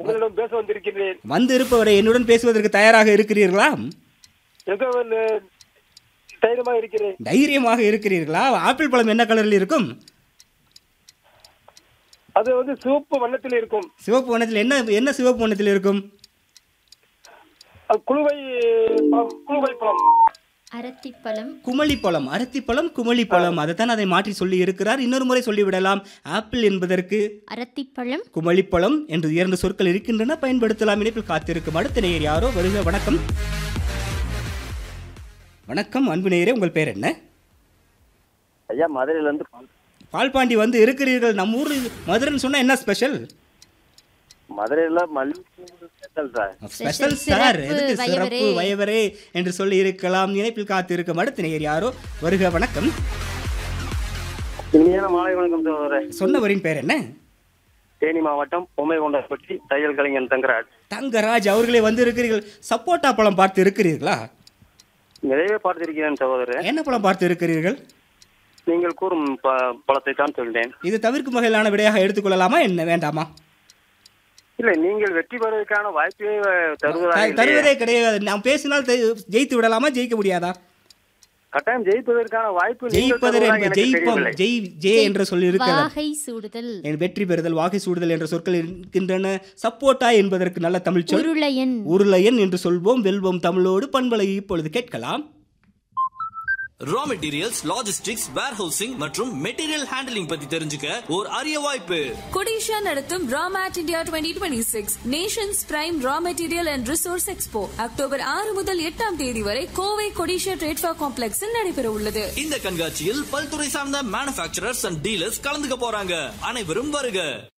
உங்களிடம் பேச வந்திருக்கிறேன் வந்து இருப்பவரை என்னுடன் பேசுவதற்கு தயாராக இருக்கிறீர்களா மிகவும் அஹ், தைரியமாக இருக்கிறேன் தைரியமாக இருக்கிறீர்களா ஆப்பிள் பழம் என்ன கலரில் இருக்கும் அது வந்து சிவப்பு வண்ணத்தில் இருக்கும் சிவப்பு வண்ணத்தில் என்ன என்ன சிவப்பு வண்ணத்தில் இருக்கும் அது குழுவை பழம், குழுவை பழம் அரத்திப்பழம் குமளி பழம் அரத்திப்பழம் குமளி பழம் அதைத்தான் அதை மாற்றி சொல்லி இருக்கிறார் இன்னொரு முறை சொல்லிவிடலாம் ஆப்பிள் என்பதற்கு அரத்திப்பழம் குமளிப்பழம் என்று இரண்டு சொற்கள் இருக்கின்றன பயன்படுத்தலாம் இணைப்பில் காத்திருக்கும் அடுத்த நேயர் யாரோ வருக வணக்கம் வணக்கம் அன்பு நேயரே உங்கள் பேர் என்ன ஐயா மதுரையில இருந்து பால்பாண்டி வந்து இருக்கிறீர்கள் நம்ம ஊரில் மதுரைன்னு சொன்னா என்ன ஸ்பெஷல் மதுரையில மல்லிகை ஸ்பெஷல் சார் ஸ்பெஷல் சிறப்பு, சார் எதுக்கு சிறப்பு வயவரே. வயவரே என்று சொல்லி இருக்கலாம் இணைப்பில் காத்திருக்கும் அடுத்த நேயர் யாரோ வருக வணக்கம் இனிமையான மாலை வணக்கம் சகோதரர் சொன்னவரின் பேர் என்ன தேனி மாவட்டம் பொம்மை கொண்டப்பட்டி தையல் கலைஞன் தங்கராஜ் தங்கராஜ் அவர்களே வந்து இருக்கிறீர்கள் சப்போட்டா பழம் பார்த்து இருக்கிறீர்களா நிறையவே பார்த்திருக்கிறேன் சகோதரர் என்ன பழம் பார்த்து இருக்கிறீர்கள் நீங்கள் கூறும் ப- பழத்தை தான் சொல்றேன் இது தவிர்க்கும் வகையிலான விடையாக எடுத்துக்கொள்ளலாமா என்ன வேண்டாமா இல்ல நீங்கள் வெற்றி பெறுவதற்கான வாய்ப்பே தருவதாக த- இல்லையே. தருவதே கிடையாது நாம் பேசினால் தெ- ஜெயித்து விடலாமா ஜெயிக்க முடியாதா கட்டாயம் ஜெயிப்பதற்கான வாய்ப்பு நீங்கள் ஜெயிப்பதர் தருவதாக என்பது எனக்கு ஜெயிப்போம் தெரியவில்லை. ஜெய் ஜே என்ற சொல் இருக்கிறது வாகை சூடுதல் என் வெற்றி பெறுதல் வாகை சூடுதல் என்ற சொற்கள் இருக்கின்றன சப்போட்டா என்பதற்கு நல்ல தமிழ் சொல் உருளையன் உருளையன் என்று சொல்வோம் வெல்வோம் தமிழோடு பண்பலை இப்பொழுது கேட்கலாம் ரா மெட்டீரியல்ஸ் லாஜிஸ்டிக்ஸ் வேர்ஹவுசிங் மற்றும் மெட்டீரியல் ஹேண்டலிங் பத்தி தெரிஞ்சுக்க ஒரு அரிய வாய்ப்பு கொடிஷா நடத்தும் Ramet India twenty twenty six nations prime raw material and resource expo October ஆறு முதல் எட்டாம் தேதி வரை கோவை கொடிஷா ட்ரேட்ஃபா காம்ப்ளெக்ஸில் நடைபெற உள்ளது இந்த கண்காட்சியில் பல்துறை சார்ந்த மேனுஃபேக்சரர்ஸ் அண்ட் டீலர்ஸ் கலந்துக்க போறாங்க அனைவரும் வருக